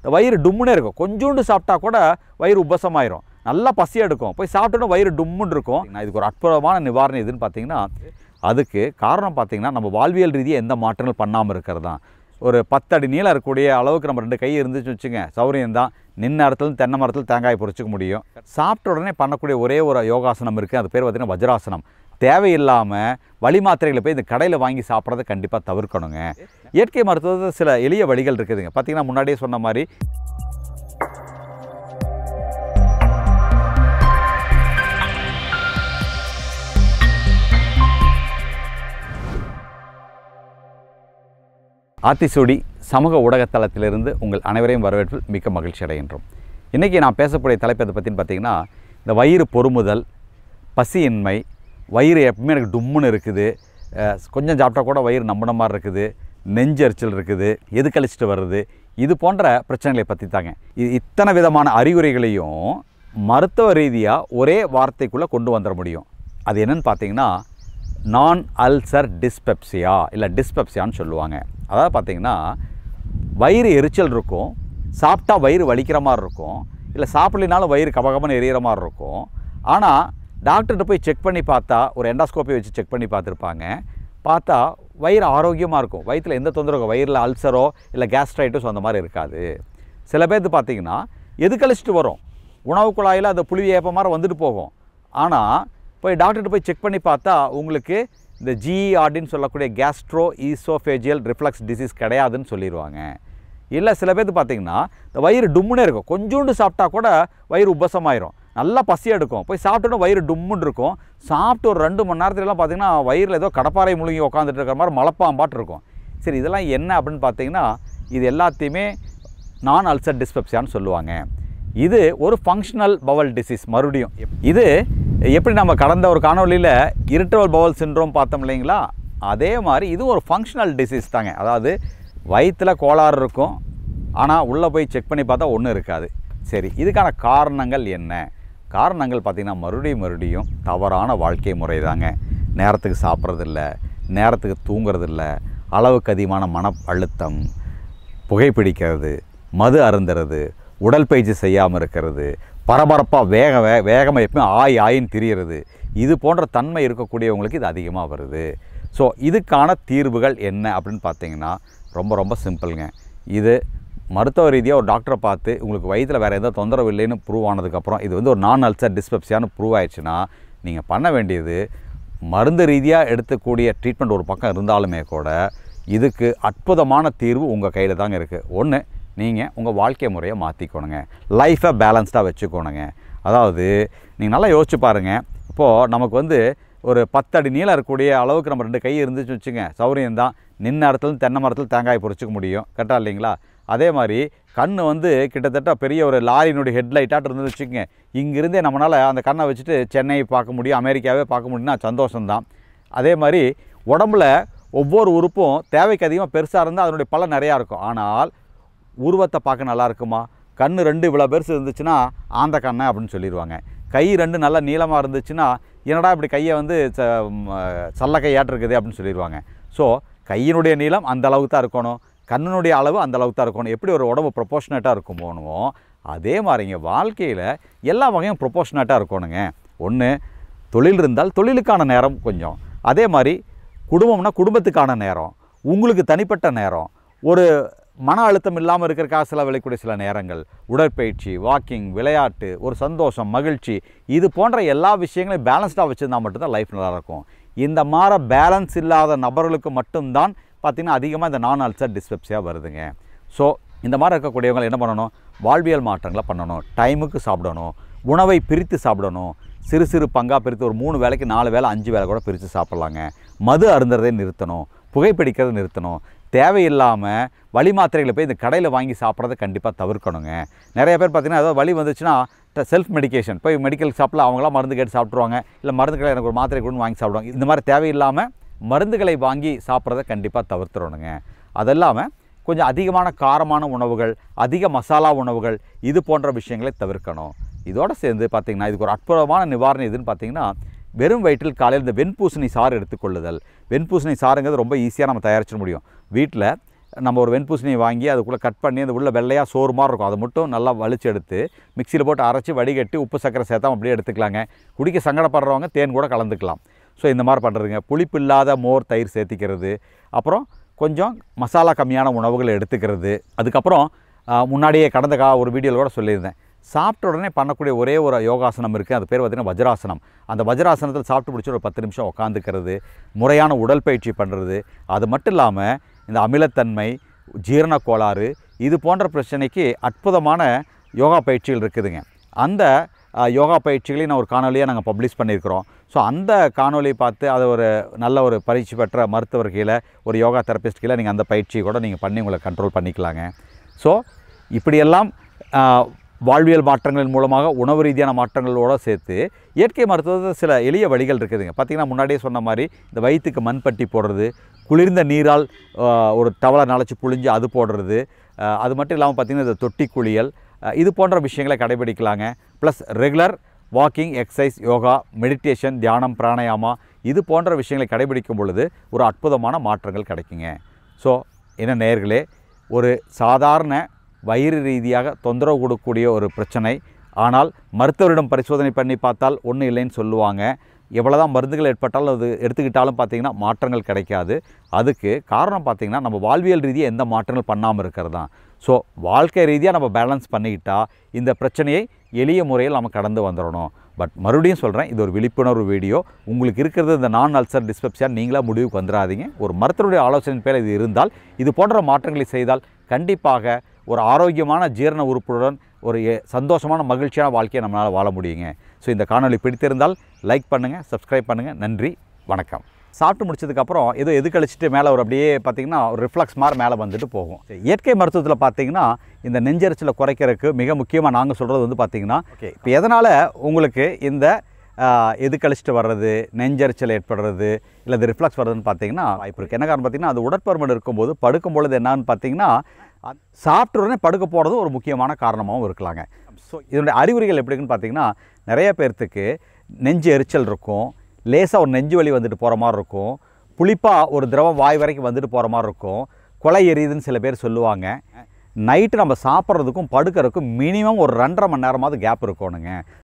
இந்த வயிறு டும்முனே இருக்கும் கொஞ்சோண்டு சாப்பிட்டா கூட வயிறு உபசமாயிரும் நல்லா பசி எடுக்கும் போய் சாப்பிட்டோன்னா வயிறு டும்முன்னு இருக்கும் நான் இதுக்கு ஒரு அற்புதமான நிவாரணம் எதுன்னு பார்த்தீங்கன்னா அதுக்கு காரணம் பார்த்தீங்கன்னா நம்ம வாழ்வியல் ரீதியாக எந்த மாற்றங்கள் பண்ணாமல் இருக்கிறது தான் ஒரு பத்தடி நீளம் இருக்கக்கூடிய அளவுக்கு நம்ம ரெண்டு கை இருந்துச்சு வச்சுங்க சௌரியம் தான் நின்ன இடத்துல தென்னை மரத்தில் தேங்காய் பொறிச்சிக்க முடியும் சாப்பிட்ட உடனே பண்ணக்கூடிய ஒரே ஒரு யோகாசனம் இருக்குது அது பேர் பார்த்தீங்கன்னா வஜ்ராசனம் தேவையில்லாமல் வழி மாத்திரைகளை போய் இந்த கடையில் வாங்கி சாப்பிட்றத கண்டிப்பாக தவிர்க்கணுங்க இயற்கை மருத்துவத்தில் சில எளிய வழிகள் இருக்குதுங்க பார்த்தீங்கன்னா முன்னாடியே சொன்ன மாதிரி ஆத்திசூடி சமூக ஊடகத்தளத்திலிருந்து உங்கள் அனைவரையும் வரவேற்பில் மிக்க மகிழ்ச்சி அடைகின்றோம் இன்றைக்கி நான் பேசக்கூடிய தலைப்பு எதை பற்றின்னு பார்த்தீங்கன்னா இந்த வயிறு பொறுமுதல் பசியின்மை வயிறு எப்பவுமே எனக்கு டும்முன்னு இருக்குது அஹ், கொஞ்சம் சாப்பிட்டா கூட வயிறு நம்பின மாதிரி இருக்குது நெஞ்செரிச்சல் இருக்குது எது கழிச்சிட்டு வருது இது போன்ற பிரச்சனைகளை பற்றி தாங்க இது இத்தனை விதமான அறிகுறிகளையும் மருத்துவ ரீதியாக ஒரே வார்த்தைக்குள்ளே கொண்டு வந்துட முடியும் அது என்னன்னு பார்த்தீங்கன்னா நான் அல்சர் டிஸ்பெப்சியா இல்லை டிஸ்பெப்சியான்னு சொல்லுவாங்க அதாவது பார்த்தீங்கன்னா வயிறு எரிச்சல் இருக்கும் சாப்பிட்டா வயிறு வலிக்கிற மாதிரி இருக்கும் இல்லை சாப்பிடலினாலும் வயிறு கபகபன்னு எரியிற மாதிரி இருக்கும் ஆனால் டாக்டர்கிட்ட போய் செக் பண்ணி பார்த்தா ஒரு எண்டாஸ்கோப்பி வச்சு செக் பண்ணி பார்த்துருப்பாங்க பார்த்தா வயிறு ஆரோக்கியமாக இருக்கும் வயிற்றில் எந்த தொந்தரவு வயிறில் அல்சரோ இல்லை கேஸ்ட்ரைட்டிஸோ அந்த மாதிரி இருக்காது சில பேர்த்து பார்த்தீங்கன்னா எது கழிச்சிட்டு வரும் உணவு குழாயில் அந்த புளி ஏப்ப மாதிரி வந்துட்டு போகும் ஆனால் போய் டாக்டர்கிட்ட போய் செக் பண்ணி பார்த்தா உங்களுக்கு இந்த ஜிஆர்டின்னு சொல்லக்கூடிய கேஸ்ட்ரோ ஈசோஃபேஜியல் ரிஃப்ளக்ஸ் டிசீஸ் கிடையாதுன்னு சொல்லிடுவாங்க இல்லை சில பேர்த்து பார்த்தீங்கன்னா இந்த வயிறு டும்முனே இருக்கும் கொஞ்சோண்டு சாப்பிட்டா கூட வயிறு உபசமாயிரும் நல்லா பசி எடுக்கும் போய் சாப்பிட்டோன்னா வயிறு டும்முன்னு இருக்கும் சாப்பிட்டு ஒரு ரெண்டு மணி நேரத்துலலாம் பார்த்தீங்கன்னா வயிறில் ஏதோ கடப்பாறை முழுங்கி உட்காந்துட்டு இருக்கிற மாதிரி மலப்பாம்பாட்டு இருக்கும் சரி இதெல்லாம் என்ன அப்படின்னு பார்த்தீங்கன்னா இது எல்லாத்தையுமே நான் அல்சர் டிஸ்பெப்சியான்னு சொல்லுவாங்க இது ஒரு ஃபங்க்ஷனல் பவல் டிசீஸ் மறுபடியும் இது எப்படி நம்ம கடந்த ஒரு காணொளியில் இரிட்டபிள் பவல் சின்ரோம் பார்த்தோம் இல்லைங்களா அதே மாதிரி இது ஒரு ஃபங்க்ஷனல் டிசீஸ் தாங்க அதாவது வயிற்றில் கோளாறு இருக்கும் ஆனால் உள்ளே போய் செக் பண்ணி பார்த்தா ஒன்றும் இருக்காது சரி இதுக்கான காரணங்கள் என்ன காரணங்கள் பார்த்திங்கன்னா மறுபடியும் மறுபடியும் தவறான வாழ்க்கை முறை தாங்க நேரத்துக்கு சாப்பிட்றதில்ல நேரத்துக்கு தூங்குறதில்ல அளவுக்கு அதிகமான மன அழுத்தம் புகைப்பிடிக்கிறது மது அருந்துறது உடற்பயிற்சி செய்யாமல் இருக்கிறது பரபரப்பாக வேக வே வேகமாக எப்பயும் ஆய் ஆயின்னு திரியிறது இது போன்ற தன்மை இருக்கக்கூடியவங்களுக்கு இது அதிகமாக வருது ஸோ இதுக்கான தீர்வுகள் என்ன அப்படின்னு பார்த்தீங்கன்னா ரொம்ப ரொம்ப சிம்பிளுங்க இது மருத்துவ ரீதியாக ஒரு டாக்டரை பார்த்து உங்களுக்கு வயிற்றில் வேறு எந்த தொந்தரவு இல்லைன்னு ப்ரூவ் ஆனதுக்கப்புறம் இது வந்து ஒரு நான் அல்சர் டிஸ்பெப்சியான்னு ப்ரூவ் ஆயிடுச்சுன்னா நீங்கள் பண்ண வேண்டியது மருந்து ரீதியாக எடுத்துக்கூடிய ட்ரீட்மெண்ட் ஒரு பக்கம் இருந்தாலுமே கூட இதுக்கு அற்புதமான தீர்வு உங்கள் கையில் தாங்க இருக்குது ஒன்று நீங்கள் உங்கள் வாழ்க்கை முறையை மாற்றிக்கணுங்க லைஃப்பை பேலன்ஸ்டாக வச்சுக்கணுங்க அதாவது நீங்கள் நல்லா யோசிச்சு பாருங்கள் இப்போது நமக்கு வந்து ஒரு பத்தடி நீளம் இருக்கக்கூடிய அளவுக்கு நம்ம ரெண்டு கை இருந்துச்சு வச்சுங்க சௌரியம் தான் நின்ன இடத்துல தென்னை மரத்தில் தேங்காய் பொறிச்சிக்க முடியும் கரெக்டாக இல்லைங்களா அதே மாதிரி கண் வந்து கிட்டத்தட்ட பெரிய ஒரு லாரியினுடைய ஹெட்லைட்டாக இருந்து வச்சுக்கோங்க இங்கிருந்தே நம்மளால் அந்த கண்ணை வச்சுட்டு சென்னை பார்க்க முடியும் அமெரிக்காவே பார்க்க முடியும்னா சந்தோஷம்தான் அதே மாதிரி உடம்புல ஒவ்வொரு உறுப்பும் தேவைக்கு அதிகமாக பெருசாக இருந்தால் அதனுடைய பலன் நிறையா இருக்கும் ஆனால் உருவத்தை பார்க்க நல்லா இருக்குமா கண் ரெண்டு இவ்வளோ பெருசு இருந்துச்சுன்னா ஆந்த கண்ணை அப்படின்னு சொல்லிடுவாங்க கை ரெண்டு நல்லா நீளமாக இருந்துச்சுன்னா என்னடா இப்படி கையை வந்து ச சல்ல கையாட்டிருக்குது அப்படின்னு சொல்லிடுவாங்க ஸோ கையினுடைய நீளம் அந்த அளவுக்கு தான் இருக்கணும் கண்ணினுடைய அளவு அந்த அளவுக்கு தான் இருக்கணும் எப்படி ஒரு உடம்பு ப்ரொபோஷனேட்டாக இருக்குமோனுமோ அதே மாதிரிங்க வாழ்க்கையில் எல்லா வகையும் ப்ரொபோஷனேட்டாக இருக்கணுங்க ஒன்று தொழில் இருந்தால் தொழிலுக்கான நேரம் கொஞ்சம் அதே மாதிரி குடும்பம்னா குடும்பத்துக்கான நேரம் உங்களுக்கு தனிப்பட்ட நேரம் ஒரு மன அழுத்தம் இல்லாமல் இருக்கிறக்காக செலவழிக்கக்கூடிய சில நேரங்கள் உடற்பயிற்சி வாக்கிங் விளையாட்டு ஒரு சந்தோஷம் மகிழ்ச்சி இது போன்ற எல்லா விஷயங்களையும் பேலன்ஸ்டாக வச்சுருந்தா மட்டும்தான் லைஃப் நல்லாயிருக்கும் இந்த மாதிரி பேலன்ஸ் இல்லாத நபர்களுக்கு மட்டும்தான் பார்த்திங்கன்னா அதிகமாக இந்த நான் அல்சர் டிஸ்பெப்சியா வருதுங்க ஸோ இந்த மாதிரி இருக்கக்கூடியவங்க என்ன பண்ணணும் வாழ்வியல் மாற்றங்களை பண்ணணும் டைமுக்கு சாப்பிடணும் உணவை பிரித்து சாப்பிடணும் சிறு சிறு பங்காக பிரித்து ஒரு மூணு வேளைக்கு நாலு வேளை அஞ்சு வேளை கூட பிரித்து சாப்பிட்லாங்க மது அருந்துறதை நிறுத்தணும் புகைப்பிடிக்கிறதை நிறுத்தணும் தேவையில்லாமல் வலி மாத்திரைகளை போய் இந்த கடையில் வாங்கி சாப்பிட்றதை கண்டிப்பாக தவிர்க்கணுங்க நிறைய பேர் பார்த்தீங்கன்னா ஏதாவது வலி வந்துச்சுன்னா செல்ஃப் மெடிகேஷன் போய் மெடிக்கல் ஷாப்பில் அவங்களாம் மருந்து கேட்டு சாப்பிட்ருவாங்க இல்லை மருந்து கடை எனக்கு ஒரு மாத்திரை கொடுன்னு வாங்கி சாப்பிடுவாங்க இந்த மாதிரி தேவையில்லாமல் மருந்துகளை வாங்கி சாப்பிட்றதை கண்டிப்பாக தவிர்த்துறணுங்க அது இல்லாமல் கொஞ்சம் அதிகமான காரமான உணவுகள் அதிக மசாலா உணவுகள் இது போன்ற விஷயங்களை தவிர்க்கணும் இதோடு சேர்ந்து பார்த்திங்கன்னா இதுக்கு ஒரு அற்புதமான நிவாரணம் எதுன்னு பார்த்தீங்கன்னா வெறும் வயிற்றில் காலையில் இந்த வெண்பூசணி சாறு எடுத்துக்கொள்ளுதல் வெண்பூசணி சாறுங்கிறது ரொம்ப ஈஸியாக நம்ம தயாரிச்சிட முடியும் வீட்டில் நம்ம ஒரு வெண்பூசணியை வாங்கி அதுக்குள்ளே கட் பண்ணி அது உள்ள வெள்ளையாக சோறு மாதிரி இருக்கும் அதை மட்டும் நல்லா வலிச்சு எடுத்து மிக்சியில் போட்டு அரைச்சி வடிகட்டி உப்பு சக்கரை சேர்த்தாம அப்படியே எடுத்துக்கலாங்க குடிக்க சங்கடப்படுறவங்க தேன் கூட கலந்துக்கலாம் ஸோ இந்த மாதிரி பண்ணுறதுங்க புளிப்பு இல்லாத மோர் தயிர் சேர்த்திக்கிறது அப்புறம் கொஞ்சம் மசாலா கம்மியான உணவுகளை எடுத்துக்கிறது அதுக்கப்புறம் ஆ, முன்னாடியே கடந்த கா ஒரு வீடியோவில் கூட சொல்லியிருந்தேன் சாப்பிட்ட உடனே பண்ணக்கூடிய ஒரே ஒரு யோகாசனம் இருக்குது அது பேர் பார்த்திங்கன்னா வஜ்ராசனம் அந்த வஜ்ராசனத்தில் சாப்பிட்டு பிடிச்சி ஒரு பத்து நிமிஷம் உட்காந்துக்கிறது முறையான உடற்பயிற்சி பண்ணுறது அது மட்டும் இல்லாமல் இந்த அமிலத்தன்மை ஜீரண கோளாறு இது போன்ற பிரச்சனைக்கு அற்புதமான யோகா பயிற்சிகள் இருக்குதுங்க அந்த அஹ், யோகா பயிற்சிகளையும் நான் ஒரு காணொலியாக நாங்கள் பப்ளிஷ் பண்ணியிருக்கிறோம் ஸோ அந்த காணொலியை பார்த்து அதை ஒரு நல்ல ஒரு பயிற்சி பெற்ற மருத்துவர் கீழே ஒரு யோகா தெரபிஸ்ட் கீழே நீங்கள் அந்த பயிற்சியை கூட நீங்கள் பண்ணி உங்களை கண்ட்ரோல் பண்ணிக்கலாங்க ஸோ இப்படியெல்லாம் ஆஹ், வாழ்வியல் மாற்றங்களின் மூலமாக உணவு ரீதியான மாற்றங்களோடு சேர்த்து இயற்கை மருத்துவத்தில் சில எளிய வழிகள் இருக்குதுங்க பார்த்திங்கன்னா முன்னாடியே சொன்ன மாதிரி இந்த வயிற்றுக்கு மண்பட்டி போடுறது குளிர்ந்த நீரால் ஆஹ், ஒரு டவலை நனைச்சி புழிஞ்சு அது போடுறது ஆஹ், அது மட்டும் இல்லாமல் பார்த்திங்கன்னா இந்த தொட்டி குளியல் ஆஹ், இது போன்ற விஷயங்களை கடைபிடிக்கலாங்க plus regular walking exercise yoga meditation தியானம் பிராணாயாமா இது போன்ற விஷயங்களை கடைபிடிக்கும் பொழுது ஒரு அற்புதமான மாற்றங்கள் கிடைக்குங்க ஸோ என்ன நேயர்களே ஒரு சாதாரண வயிறு ரீதியாக தொந்தரவு கொடுக்கக்கூடிய ஒரு பிரச்சனை ஆனால் மருத்துவரிடம் பரிசோதனை பண்ணி பார்த்தால் ஒன்றும் இல்லைன்னு சொல்லுவாங்க எவ்வளோதான் மருந்துகள் ஏற்பட்டாலும் அது எடுத்துக்கிட்டாலும் பார்த்தீங்கன்னா மாற்றங்கள் கிடைக்காது அதுக்கு காரணம் பார்த்தீங்கன்னா நம்ம வாழ்வியல் ரீதியாக எந்த மாற்றங்கள் பண்ணாமல் இருக்கிறது தான் ஸோ வாழ்க்கை ரீதியாக நம்ம பேலன்ஸ் பண்ணிக்கிட்டா இந்த பிரச்சனையை எளிய முறையில் நம்ம கடந்து வந்துடணும் பட் மறுபடியும் சொல்கிறேன் இது ஒரு விழிப்புணர்வு வீடியோ உங்களுக்கு இருக்கிறது இந்த நான் அல்சர் டிஸ்பெப்சியான் நீங்களாக முடிவுக்கு வந்துடாதீங்க ஒரு மருத்துவருடைய ஆலோசனை பேர் இது இருந்தால் இது போன்ற மாற்றங்களை செய்தால் கண்டிப்பாக ஒரு ஆரோக்கியமான ஜீரண உறுப்புடன் ஒரு எ- சந்தோஷமான மகிழ்ச்சியான வாழ்க்கையை நம்மளால் வாழ முடியுங்க ஸோ இந்த காணொளி பிடித்திருந்தால் லைக் பண்ணுங்கள் சப்ஸ்கிரைப் பண்ணுங்கள் நன்றி வணக்கம் சாப்பிட்டு முடிச்சதுக்கப்புறம் ஏதோ எது கழிச்சிட்டு மேலே ஒரு அப்படியே பார்த்தீங்கன்னா ஒரு ரிஃப்ளக்ஸ் மாதிரி மேலே வந்துட்டு போகும் இயற்கை மருத்துவத்தில் பார்த்தீங்கன்னா இந்த நெஞ்சரிச்சலை குறைக்கிறதுக்கு மிக முக்கியமாக நாங்கள் சொல்கிறது வந்து பார்த்தீங்கன்னா ஓகே இப்போ எதனால் உங்களுக்கு இந்த ஆஹ், எது கழிச்சிட்டு வர்றது நெஞ்சரிச்சல் ஏற்படுறது இல்லை இது ரிஃப்ளக்ஸ் வர்றதுன்னு பார்த்தீங்கன்னா வாய்ப்பு இருக்குது என்ன காரணம் பார்த்தீங்கன்னா அது உடற்பருமன் இருக்கும்போது படுக்கும் பொழுது என்னன்னு பார்த்தீங்கன்னா அ- சாப்பிட்ட உடனே படுக்க போகிறது ஒரு முக்கியமான காரணமாகவும் இருக்கலாங்க ஸோ இதனுடைய அறிகுறிகள் எப்படின்னு பார்த்தீங்கன்னா நிறைய பேர்த்துக்கு நெஞ்சு எரிச்சல் இருக்கும் லேசாக ஒரு நெஞ்சு வலி வந்துட்டு போகிற மாதிரி இருக்கும் புளிப்பாக ஒரு திரவம் வாய் வரைக்கும் வந்துட்டு போகிற மாதிரி இருக்கும் கொலை எரியுதுன்னு சில பேர் சொல்லுவாங்க நைட்டு நம்ம சாப்பிட்றதுக்கும் படுக்கிறதுக்கும் மினிமம் ஒரு ரெண்டரை மணி நேரமாவது கேப் இருக்கணுங்க